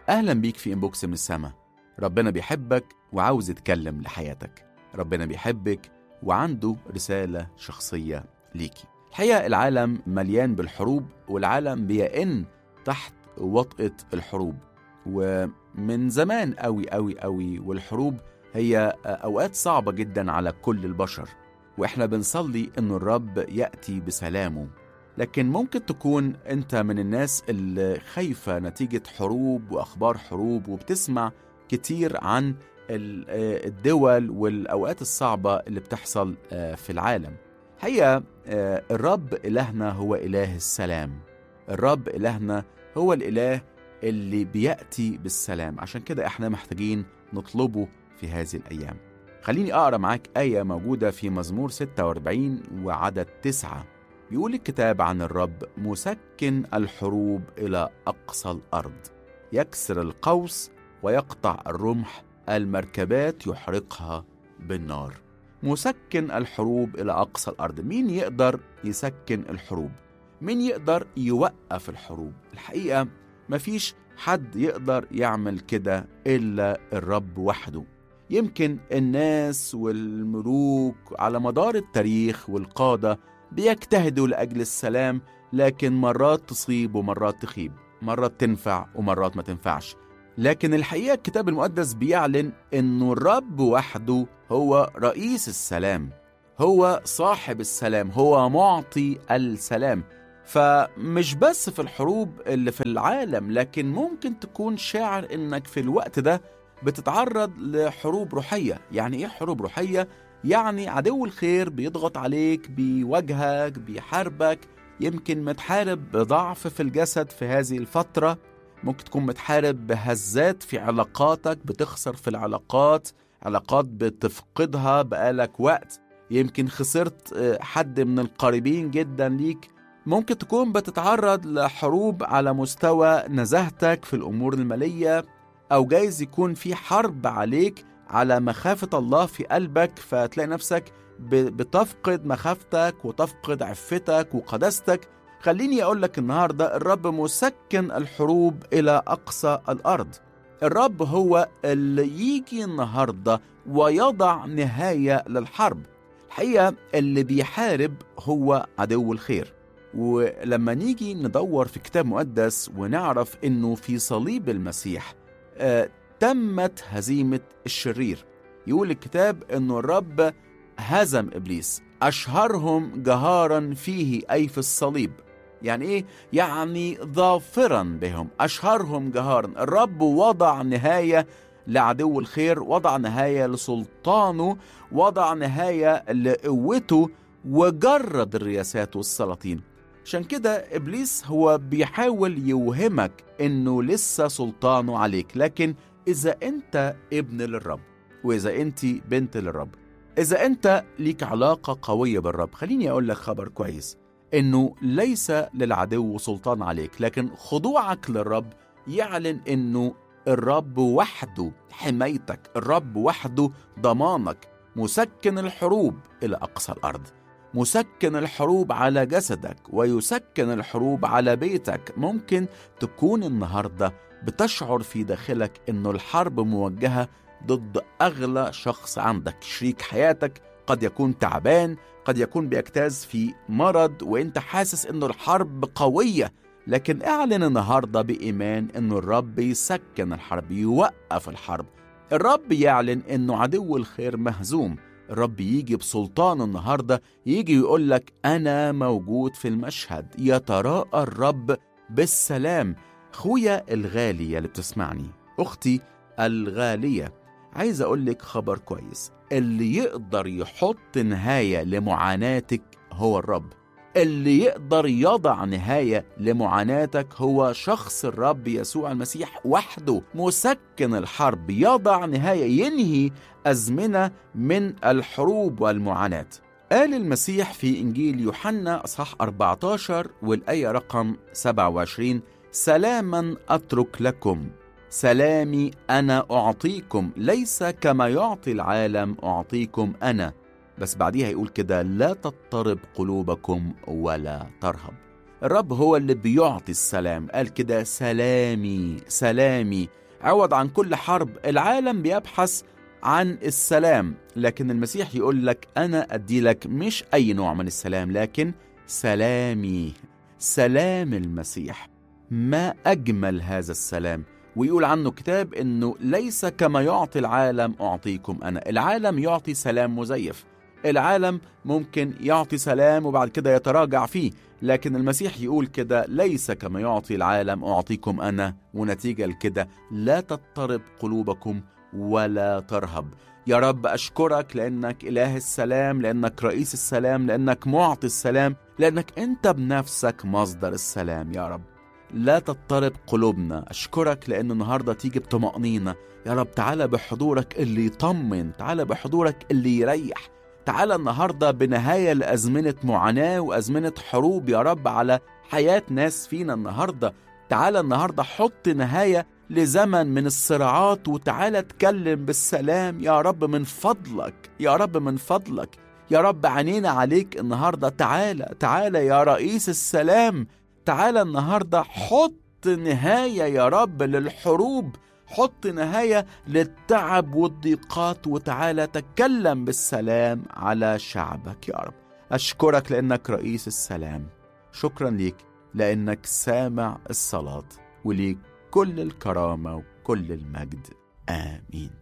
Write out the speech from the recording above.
أهلا بيك في إنبوكس من السما ربنا بيحبك وعاوز يتكلم لحياتك ربنا بيحبك وعنده رسالة شخصية ليكي الحقيقة العالم مليان بالحروب والعالم بيئن تحت وطأة الحروب ومن زمان قوي قوي قوي والحروب هي أوقات صعبة جدا على كل البشر وإحنا بنصلي إنه الرب يأتي بسلامه لكن ممكن تكون أنت من الناس اللي خايفة نتيجة حروب وأخبار حروب وبتسمع كتير عن الدول والأوقات الصعبة اللي بتحصل في العالم هي الرب إلهنا هو إله السلام الرب إلهنا هو الإله اللي بيأتي بالسلام عشان كده احنا محتاجين نطلبه في هذه الأيام خليني أقرأ معاك آية موجودة في مزمور 46 وعدد 9 بيقول الكتاب عن الرب مسكن الحروب إلى أقصى الأرض يكسر القوس ويقطع الرمح المركبات يحرقها بالنار مسكن الحروب إلى أقصى الأرض مين يقدر يسكن الحروب مين يقدر يوقف الحروب الحقيقة مفيش حد يقدر يعمل كده إلا الرب وحده يمكن الناس والملوك على مدار التاريخ والقادة بيجتهدوا لأجل السلام لكن مرات تصيب ومرات تخيب مرات تنفع ومرات ما تنفعش لكن الحقيقة الكتاب المقدس بيعلن أنه الرب وحده هو رئيس السلام هو صاحب السلام هو معطي السلام فمش بس في الحروب اللي في العالم لكن ممكن تكون شاعر انك في الوقت ده بتتعرض لحروب روحية يعني ايه حروب روحية؟ يعني عدو الخير بيضغط عليك بيواجهك بيحاربك يمكن متحارب بضعف في الجسد في هذه الفترة ممكن تكون متحارب بهزات في علاقاتك بتخسر في العلاقات علاقات بتفقدها بقالك وقت يمكن خسرت حد من القريبين جدا ليك ممكن تكون بتتعرض لحروب على مستوى نزاهتك في الأمور المالية أو جايز يكون في حرب عليك على مخافة الله في قلبك فتلاقي نفسك بتفقد مخافتك وتفقد عفتك وقداستك خليني أقول لك النهاردة الرب مسكن الحروب إلى أقصى الأرض الرب هو اللي يجي النهاردة ويضع نهاية للحرب الحقيقة اللي بيحارب هو عدو الخير ولما نيجي ندور في كتاب مقدس ونعرف انه في صليب المسيح آه تمت هزيمة الشرير يقول الكتاب انه الرب هزم ابليس اشهرهم جهارا فيه اي في الصليب يعني ايه يعني ظافرا بهم اشهرهم جهارا الرب وضع نهايه لعدو الخير وضع نهايه لسلطانه وضع نهايه لقوته وجرد الرياسات والسلاطين عشان كده ابليس هو بيحاول يوهمك انه لسه سلطانه عليك لكن اذا انت ابن للرب واذا انت بنت للرب اذا انت ليك علاقه قويه بالرب خليني اقول لك خبر كويس انه ليس للعدو سلطان عليك لكن خضوعك للرب يعلن انه الرب وحده حمايتك الرب وحده ضمانك مسكن الحروب الى اقصى الارض مسكن الحروب على جسدك ويسكن الحروب على بيتك ممكن تكون النهارده بتشعر في داخلك انه الحرب موجهه ضد اغلى شخص عندك شريك حياتك قد يكون تعبان قد يكون بيجتاز في مرض وانت حاسس انه الحرب قويه لكن اعلن النهارده بايمان انه الرب يسكن الحرب يوقف الحرب الرب يعلن انه عدو الخير مهزوم الرب يجي بسلطان النهارده يجي يقول لك انا موجود في المشهد يتراءى الرب بالسلام خويا الغالي اللي بتسمعني اختي الغاليه عايز اقول لك خبر كويس اللي يقدر يحط نهايه لمعاناتك هو الرب اللي يقدر يضع نهايه لمعاناتك هو شخص الرب يسوع المسيح وحده مسكن الحرب يضع نهايه ينهي ازمنه من الحروب والمعاناه قال المسيح في انجيل يوحنا اصحاح 14 والايه رقم 27 سلاما اترك لكم سلامي انا اعطيكم ليس كما يعطي العالم اعطيكم انا بس بعديها يقول كده لا تضطرب قلوبكم ولا ترهب الرب هو اللي بيعطي السلام قال كده سلامي سلامي عوض عن كل حرب العالم بيبحث عن السلام لكن المسيح يقول لك أنا أدي لك مش أي نوع من السلام لكن سلامي سلام المسيح ما أجمل هذا السلام ويقول عنه كتاب انه ليس كما يعطي العالم اعطيكم انا العالم يعطي سلام مزيف العالم ممكن يعطي سلام وبعد كده يتراجع فيه لكن المسيح يقول كده ليس كما يعطي العالم اعطيكم انا ونتيجه لكده لا تضطرب قلوبكم ولا ترهب يا رب اشكرك لانك اله السلام لانك رئيس السلام لانك معطي السلام لانك انت بنفسك مصدر السلام يا رب لا تضطرب قلوبنا أشكرك لأن النهاردة تيجي بطمأنينة يا رب تعالى بحضورك اللي يطمن تعالى بحضورك اللي يريح تعالى النهاردة بنهاية لأزمنة معاناة وأزمنة حروب يا رب على حياة ناس فينا النهاردة تعالى النهاردة حط نهاية لزمن من الصراعات وتعالى اتكلم بالسلام يا رب من فضلك يا رب من فضلك يا رب عينينا عليك النهاردة تعالى تعالى يا رئيس السلام تعالى النهاردة حط نهاية يا رب للحروب حط نهاية للتعب والضيقات وتعالى تكلم بالسلام على شعبك يا رب أشكرك لأنك رئيس السلام شكرا ليك لأنك سامع الصلاة وليك كل الكرامة وكل المجد آمين